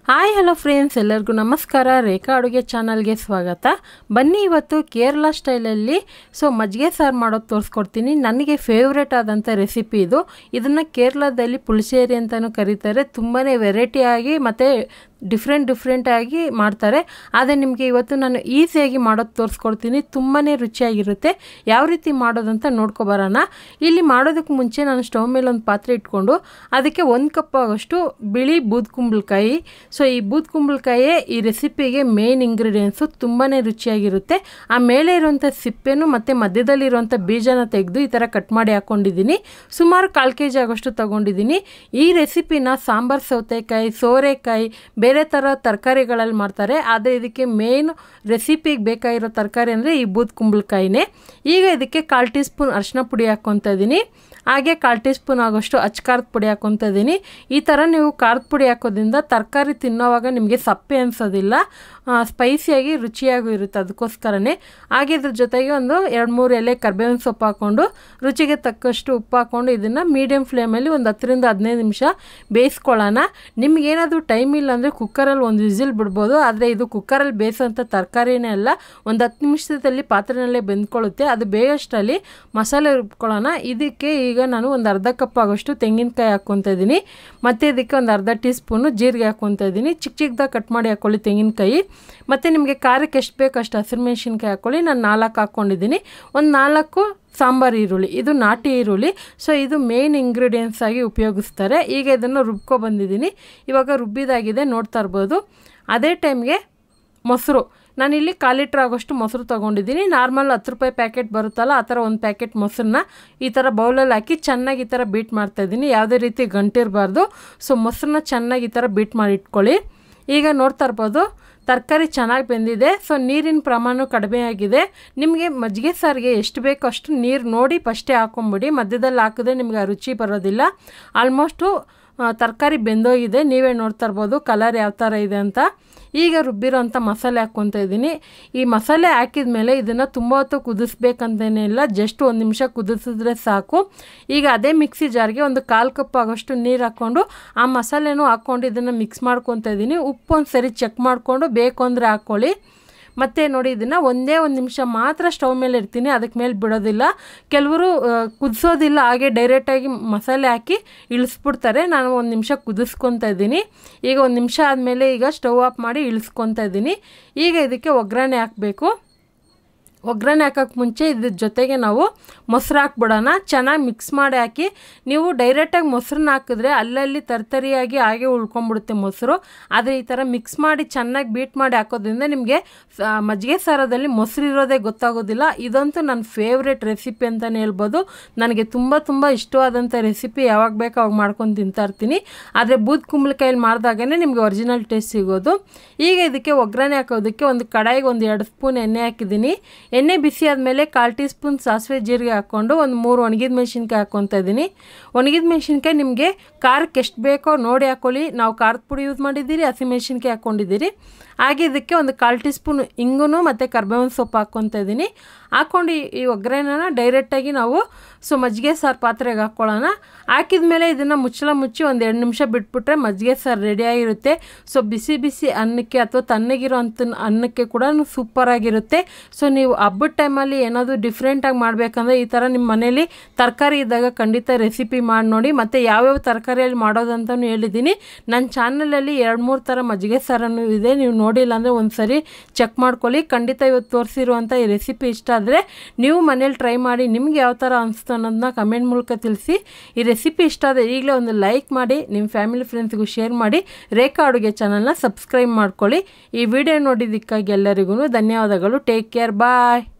hi hello friends ಎಲ್ಲರಿಗೂ ನಮಸ್ಕಾರ ರೇಖಾ ಅಡುಗೆ ಚಾನಲ್ಗೆ ಸ್ವಾಗತ ಬನ್ನಿ ಇವತ್ತು ಕೇರಳ ಸ್ಟೈಲಲ್ಲಿ ಸೊ ಮಜ್ಜಿಗೆ ಸಾರು ಮಾಡೋದು ತೋರಿಸ್ಕೊಡ್ತೀನಿ ನನಗೆ ಫೇವ್ರೇಟ್ ಆದಂಥ ರೆಸಿಪಿ ಇದು ಇದನ್ನು ಕೇರಳದಲ್ಲಿ ಪುಳಿಸೇರಿ ಅಂತಲೂ ಕರೀತಾರೆ ತುಂಬಾ ವೆರೈಟಿಯಾಗಿ ಮತ್ತು ಡಿಫ್ರೆಂಟ್ ಡಿಫ್ರೆಂಟಾಗಿ ಮಾಡ್ತಾರೆ ಆದರೆ ನಿಮಗೆ ಇವತ್ತು ನಾನು ಈಸಿಯಾಗಿ ಮಾಡೋದು ತೋರಿಸ್ಕೊಡ್ತೀನಿ ತುಂಬಾ ರುಚಿಯಾಗಿರುತ್ತೆ ಯಾವ ರೀತಿ ಮಾಡೋದಂತ ನೋಡ್ಕೊಬರೋಣ ಇಲ್ಲಿ ಮಾಡೋದಕ್ಕೆ ಮುಂಚೆ ನಾನು ಸ್ಟವ್ ಮೇಲೆ ಒಂದು ಪಾತ್ರೆ ಇಟ್ಕೊಂಡು ಅದಕ್ಕೆ ಒಂದು ಕಪ್ ಆಗೋಷ್ಟು ಬಿಳಿ ಬೂದ್ ಕುಂಬಳಕಾಯಿ ಸೊ ಈ ಬೂದ್ ಕುಂಬಳಕಾಯೇ ಈ ರೆಸಿಪಿಗೆ ಮೇನ್ ಇಂಗ್ರೀಡಿಯೆಂಟ್ಸು ತುಂಬಾ ರುಚಿಯಾಗಿರುತ್ತೆ ಆ ಮೇಲೆ ಇರುವಂಥ ಸಿಪ್ಪೆನೂ ಮತ್ತು ಮಧ್ಯದಲ್ಲಿರುವಂಥ ಬೀಜನ ತೆಗೆದು ಈ ಥರ ಕಟ್ ಮಾಡಿ ಹಾಕ್ಕೊಂಡಿದ್ದೀನಿ ಸುಮಾರು ಕಾಲು ಕೆ ಜಿ ಆಗೋಷ್ಟು ತೊಗೊಂಡಿದ್ದೀನಿ ಈ ರೆಸಿಪಿನ ಸಾಂಬಾರು ಸೌತೆಕಾಯಿ ಸೋರೆಕಾಯಿ ಬೇರೆ ಥರ ತರಕಾರಿಗಳಲ್ಲಿ ಮಾಡ್ತಾರೆ ಆದರೆ ಇದಕ್ಕೆ ಮೇನ್ ರೆಸಿಪಿಗೆ ಬೇಕಾಗಿರೋ ತರಕಾರಿ ಅಂದರೆ ಈ ಬೂದ್ ಕುಂಬಳಕಾಯಿನೇ ಈಗ ಇದಕ್ಕೆ ಕಾಲು ಟೀ ಸ್ಪೂನ್ ಅರಿಶಿನ ಪುಡಿ ಹಾಕ್ಕೊತಾ ಇದ್ದೀನಿ ಹಾಗೆ ಕಾಲು ಟೀ ಸ್ಪೂನ್ ಆಗೋಷ್ಟು ಅಚ್ಕಾರದ ಪುಡಿ ಹಾಕ್ಕೊತಾ ಇದ್ದೀನಿ ಈ ಥರ ನೀವು ಖಾರದ ಪುಡಿ ಹಾಕೋದ್ರಿಂದ ತರಕಾರಿ ತಿನ್ನೋವಾಗ ನಿಮಗೆ ಸಪ್ಪೆ ಅನಿಸೋದಿಲ್ಲ ಸ್ಪೈಸಿಯಾಗಿ ರುಚಿಯಾಗೂ ಇರುತ್ತೆ ಅದಕ್ಕೋಸ್ಕರನೇ ಹಾಗೆ ಇದ್ರ ಜೊತೆಗೆ ಒಂದು ಎರಡು ಮೂರು ಎಲೆ ಕರ್ಬೇವಿನ ಸೊಪ್ಪು ಹಾಕ್ಕೊಂಡು ರುಚಿಗೆ ತಕ್ಕಷ್ಟು ಉಪ್ಪು ಹಾಕ್ಕೊಂಡು ಇದನ್ನು ಮೀಡಿಯಮ್ ಫ್ಲೇಮಲ್ಲಿ ಒಂದು ಹತ್ತರಿಂದ ಹದಿನೈದು ನಿಮಿಷ ಬೇಯಿಸ್ಕೊಳ್ಳೋಣ ನಿಮ್ಗೇನಾದರೂ ಟೈಮ್ ಇಲ್ಲ ಅಂದರೆ ಕುಕ್ಕರಲ್ಲಿ ಒಂದು ವಿಸಿಲ್ ಬಿಡ್ಬೋದು ಆದರೆ ಇದು ಕುಕ್ಕರಲ್ಲಿ ಬೇಯಿಸೋಂಥ ತರಕಾರಿನೇ ಅಲ್ಲ ಒಂದು ಹತ್ತು ನಿಮಿಷದಲ್ಲಿ ಪಾತ್ರೆನಲ್ಲೇ ಬೆಂದ್ಕೊಳ್ಳುತ್ತೆ ಅದು ಬೇಯೋಷ್ಟರಲ್ಲಿ ಮಸಾಲೆ ರುಬ್ಕೊಳ್ಳೋಣ ಇದಕ್ಕೆ ಈಗ ನಾನು ಒಂದು ಅರ್ಧ ಕಪ್ ಆಗೋಷ್ಟು ತೆಂಗಿನಕಾಯಿ ಹಾಕ್ಕೊತಾ ಇದ್ದೀನಿ ಮತ್ತು ಇದಕ್ಕೆ ಒಂದು ಅರ್ಧ ಟೀ ಸ್ಪೂನು ಜೀರಿಗೆ ಹಾಕ್ಕೊತಾ ಇದ್ದೀನಿ ಚಿಕ್ಕ ಚಿಕ್ಕದಾಗಿ ಕಟ್ ಮಾಡಿ ಹಾಕ್ಕೊಳ್ಳಿ ತೆಂಗಿನಕಾಯಿ ಮತ್ತು ನಿಮಗೆ ಖಾರಕ್ಕೆ ಎಷ್ಟು ಬೇಕು ಅಷ್ಟು ಹಸಿರುಮೆಣ್ಸಿನ್ಕಾಯಿ ಹಾಕ್ಕೊಳ್ಳಿ ನಾನು ನಾಲ್ಕು ಹಾಕ್ಕೊಂಡಿದ್ದೀನಿ ಒಂದು ನಾಲ್ಕು ಸಾಂಬಾರು ಈರುಳ್ಳಿ ಇದು ನಾಟಿ ಈರುಳ್ಳಿ ಸೊ ಇದು ಮೇನ್ ಇಂಗ್ರೀಡಿಯೆಂಟ್ಸ್ ಆಗಿ ಉಪಯೋಗಿಸ್ತಾರೆ ಈಗ ಇದನ್ನು ರುಬ್ಕೊ ಬಂದಿದ್ದೀನಿ ಇವಾಗ ರುಬ್ಬಿದಾಗಿದೆ ನೋಡ್ತಾ ಇರ್ಬೋದು ಅದೇ ಟೈಮ್ಗೆ ಮೊಸರು ನಾನಿಲ್ಲಿ ಕಾಲು ಲೀಟ್ರ್ ಆಗೋಷ್ಟು ಮೊಸರು ತೊಗೊಂಡಿದ್ದೀನಿ ನಾರ್ಮಲ್ ಹತ್ತು ರೂಪಾಯಿ ಪ್ಯಾಕೆಟ್ ಬರುತ್ತಲ್ಲ ಆ ಥರ ಒಂದು ಪ್ಯಾಕೆಟ್ ಮೊಸರನ್ನ ಈ ಥರ ಬೌಲಲ್ಲಿ ಹಾಕಿ ಚೆನ್ನಾಗಿ ಈ ಥರ ಬೀಟ್ ಮಾಡ್ತಾಯಿದ್ದೀನಿ ಯಾವುದೇ ರೀತಿ ಗಂಟಿರಬಾರ್ದು ಸೊ ಮೊಸರನ್ನ ಚೆನ್ನಾಗಿ ಈ ಥರ ಬೀಟ್ ಮಾಡಿ ಇಟ್ಕೊಳ್ಳಿ ಈಗ ನೋಡ್ತಾ ಇರ್ಬೋದು ತರಕಾರಿ ಚೆನ್ನಾಗಿ ಬೆಂದಿದೆ ಸೊ ನೀರಿನ ಪ್ರಮಾಣ ಕಡಿಮೆ ಆಗಿದೆ ನಿಮಗೆ ಮಜ್ಜಿಗೆ ಸಾರಿಗೆ ಎಷ್ಟು ಬೇಕೋ ಅಷ್ಟು ನೀರು ನೋಡಿ ಫಸ್ಟೇ ಹಾಕೊಂಬಿಡಿ ಮಧ್ಯದಲ್ಲಿ ಹಾಕಿದ್ರೆ ನಿಮಗೆ ಆ ರುಚಿ ಬರೋದಿಲ್ಲ ಆಲ್ಮೋಸ್ಟು ತರಕಾರಿ ಬೆಂದೋಗಿದೆ ನೀವೇ ನೋಡ್ತಾ ಇರ್ಬೋದು ಕಲರ್ ಯಾವ ಥರ ಇದೆ ಅಂತ ಈಗ ರುಬ್ಬಿರೋಂಥ ಮಸಾಲೆ ಹಾಕ್ಕೊತಾ ಇದ್ದೀನಿ ಈ ಮಸಾಲೆ ಹಾಕಿದ ಮೇಲೆ ಇದನ್ನು ತುಂಬ ಹೊತ್ತು ಕುದಿಸ್ಬೇಕಂತೇನೇ ಇಲ್ಲ ಜಸ್ಟ್ ಒಂದು ನಿಮಿಷ ಕುದಿಸಿದ್ರೆ ಸಾಕು ಈಗ ಅದೇ ಮಿಕ್ಸಿ ಜಾರ್ಗೆ ಒಂದು ಕಾಲು ಕಪ್ ಆಗೋಷ್ಟು ನೀರು ಹಾಕ್ಕೊಂಡು ಆ ಮಸಾಲೆನೂ ಹಾಕ್ಕೊಂಡು ಇದನ್ನು ಮಿಕ್ಸ್ ಮಾಡ್ಕೊತಾ ಇದ್ದೀನಿ ಉಪ್ಪು ಒಂದು ಸರಿ ಚೆಕ್ ಮಾಡಿಕೊಂಡು ಬೇಕು ಅಂದರೆ ಹಾಕ್ಕೊಳ್ಳಿ ಮತ್ತು ನೋಡಿ ಇದನ್ನು ಒಂದೇ ಒಂದು ನಿಮಿಷ ಮಾತ್ರ ಸ್ಟವ್ ಮೇಲೆ ಇರ್ತೀನಿ ಅದಕ್ಕೆ ಮೇಲೆ ಬಿಡೋದಿಲ್ಲ ಕೆಲವರು ಕುದಿಸೋದಿಲ್ಲ ಹಾಗೆ ಡೈರೆಕ್ಟಾಗಿ ಮಸಾಲೆ ಹಾಕಿ ಇಳಿಸ್ಬಿಡ್ತಾರೆ ನಾನು ಒಂದು ನಿಮಿಷ ಕುದಿಸ್ಕೊತಾ ಇದ್ದೀನಿ ಈಗ ಒಂದು ನಿಮಿಷ ಆದಮೇಲೆ ಈಗ ಸ್ಟವ್ ಆಫ್ ಮಾಡಿ ಇಳಿಸ್ಕೊತಾ ಇದ್ದೀನಿ ಈಗ ಇದಕ್ಕೆ ಒಗ್ಗರಣೆ ಹಾಕಬೇಕು ಒಗ್ಗರಣೆ ಹಾಕೋಕ್ಕೆ ಮುಂಚೆ ಇದ್ರ ಜೊತೆಗೆ ನಾವು ಮೊಸರು ಹಾಕ್ಬಿಡೋಣ ಚೆನ್ನಾಗಿ ಮಿಕ್ಸ್ ಮಾಡಿ ಹಾಕಿ ನೀವು ಡೈರೆಕ್ಟಾಗಿ ಮೊಸರನ್ನ ಹಾಕಿದ್ರೆ ಅಲ್ಲಲ್ಲಿ ತರ್ತರಿಯಾಗಿ ಹಾಗೆ ಉಳ್ಕೊಂಬಿಡುತ್ತೆ ಮೊಸರು ಆದರೆ ಈ ಥರ ಮಿಕ್ಸ್ ಮಾಡಿ ಚೆನ್ನಾಗಿ ಬೀಟ್ ಮಾಡಿ ಹಾಕೋದ್ರಿಂದ ನಿಮಗೆ ಮಜ್ಜಿಗೆ ಸಾರದಲ್ಲಿ ಮೊಸರು ಇರೋದೇ ಗೊತ್ತಾಗೋದಿಲ್ಲ ಇದಂತೂ ನನ್ನ ಫೇವ್ರೆಟ್ ರೆಸಿಪಿ ಅಂತಲೇ ಹೇಳ್ಬೋದು ನನಗೆ ತುಂಬ ತುಂಬ ಇಷ್ಟವಾದಂಥ ರೆಸಿಪಿ ಯಾವಾಗ ಬೇಕು ಅವಾಗ ಮಾಡ್ಕೊಂಡು ತಿಂತಾ ಇರ್ತೀನಿ ಆದರೆ ಬೂದ್ ಕುಂಬಳಕಾಯಲ್ಲಿ ಮಾಡಿದಾಗನೇ ನಿಮಗೆ ಒರಿಜಿನಲ್ ಟೇಸ್ಟ್ ಸಿಗೋದು ಈಗ ಇದಕ್ಕೆ ಒಗ್ಗರಣೆ ಹಾಕೋದಕ್ಕೆ ಒಂದು ಕಡಾಯಿಗೆ ಒಂದು ಎರಡು ಸ್ಪೂನ್ ಎಣ್ಣೆ ಹಾಕಿದ್ದೀನಿ ಎಣ್ಣೆ ಬಿಸಿ ಆದಮೇಲೆ ಕಾಲು ಟೀ ಸ್ಪೂನ್ ಸಾಸಿವೆ ಜೀರಿಗೆ ಹಾಕ್ಕೊಂಡು ಒಂದು ಮೂರು ಒಣಗಿದ ಮೆಣಸಿನ್ಕಾಯಿ ಹಾಕ್ಕೊತಾ ಇದ್ದೀನಿ ಒಣಗಿದ ಮೆಣಸಿನ್ಕಾಯಿ ನಿಮಗೆ ಖಾರಕ್ಕೆ ಎಷ್ಟು ಬೇಕೋ ನೋಡಿ ಹಾಕ್ಕೊಳ್ಳಿ ನಾವು ಖಾರದ ಪುಡಿ ಯೂಸ್ ಮಾಡಿದ್ದೀರಿ ಹಸಿ ಮೆಣಸಿನ್ಕಾಯಿ ಹಾಕ್ಕೊಂಡಿದ್ದೀರಿ ಹಾಗೆ ಇದಕ್ಕೆ ಒಂದು ಕಾಲು ಟೀ ಸ್ಪೂನ್ ಇಂಗು ಮತ್ತು ಕರ್ಬೇವಿನ ಸೊಪ್ಪು ಹಾಕ್ಕೊತಾ ಇದ್ದೀನಿ ಹಾಕ್ಕೊಂಡು ಈ ಒಗ್ಗರಣೆನ ಡೈರೆಕ್ಟಾಗಿ ನಾವು ಸೊ ಮಜ್ಜಿಗೆ ಸಾರು ಪಾತ್ರೆಗೆ ಹಾಕ್ಕೊಳ್ಳೋಣ ಹಾಕಿದ ಮೇಲೆ ಇದನ್ನು ಮುಚ್ಚಳ ಮುಚ್ಚಿ ಒಂದು ಎರಡು ನಿಮಿಷ ಬಿಟ್ಬಿಟ್ರೆ ಮಜ್ಜಿಗೆ ಸಾರು ರೆಡಿಯಾಗಿರುತ್ತೆ ಸೊ ಬಿಸಿ ಬಿಸಿ ಅನ್ನಕ್ಕೆ ಅಥವಾ ತಣ್ಣಗಿರೋ ಅಂಥ ಅನ್ನಕ್ಕೆ ಕೂಡ ಸೂಪರಾಗಿರುತ್ತೆ ಸೊ ನೀವು ಹಬ್ಬದ ಟೈಮಲ್ಲಿ ಏನಾದರೂ ಡಿಫ್ರೆಂಟಾಗಿ ಮಾಡಬೇಕಂದ್ರೆ ಈ ಥರ ನಿಮ್ಮ ಮನೇಲಿ ತರಕಾರಿ ಇದ್ದಾಗ ಖಂಡಿತ ರೆಸಿಪಿ ಮಾಡಿ ನೋಡಿ ಮತ್ತು ಯಾವ್ಯಾವ ತರಕಾರಿಯಲ್ಲಿ ಮಾಡೋದಂತಲೂ ಹೇಳಿದ್ದೀನಿ ನನ್ನ ಚಾನಲಲ್ಲಿ ಎರಡು ಮೂರು ಥರ ಮಜ್ಜಿಗೆ ಸಾರನ್ನು ಇದೆ ನೀವು ನೋಡಿಲ್ಲ ಅಂದರೆ ಒಂದು ಸರಿ ಚೆಕ್ ಮಾಡ್ಕೊಳ್ಳಿ ಖಂಡಿತ ಇವತ್ತು ತೋರಿಸಿರುವಂಥ ಈ ರೆಸಿಪಿ ಇಷ್ಟ ಆದರೆ ನೀವು ಮನೇಲಿ ಟ್ರೈ ಮಾಡಿ ನಿಮ್ಗೆ ಯಾವ ಥರ ಅನಿಸ್ತು ಅನ್ನೋದನ್ನ ಕಮೆಂಟ್ ಮೂಲಕ ತಿಳಿಸಿ ಈ ರೆಸಿಪಿ ಇಷ್ಟ ಆದರೆ ಈಗಲೇ ಒಂದು ಲೈಕ್ ಮಾಡಿ ನಿಮ್ಮ ಫ್ಯಾಮಿಲಿ ಫ್ರೆಂಡ್ಸ್ಗೂ ಶೇರ್ ಮಾಡಿ ರೇಖಾ ಅಡುಗೆ ಚಾನಲ್ನ ಸಬ್ಸ್ಕ್ರೈಬ್ ಮಾಡ್ಕೊಳ್ಳಿ ಈ ವಿಡಿಯೋ ನೋಡಿದ್ದಕ್ಕಾಗಿ ಎಲ್ಲರಿಗೂ ಧನ್ಯವಾದಗಳು ಟೇಕ್ ಕೇರ್ ಬಾಯ್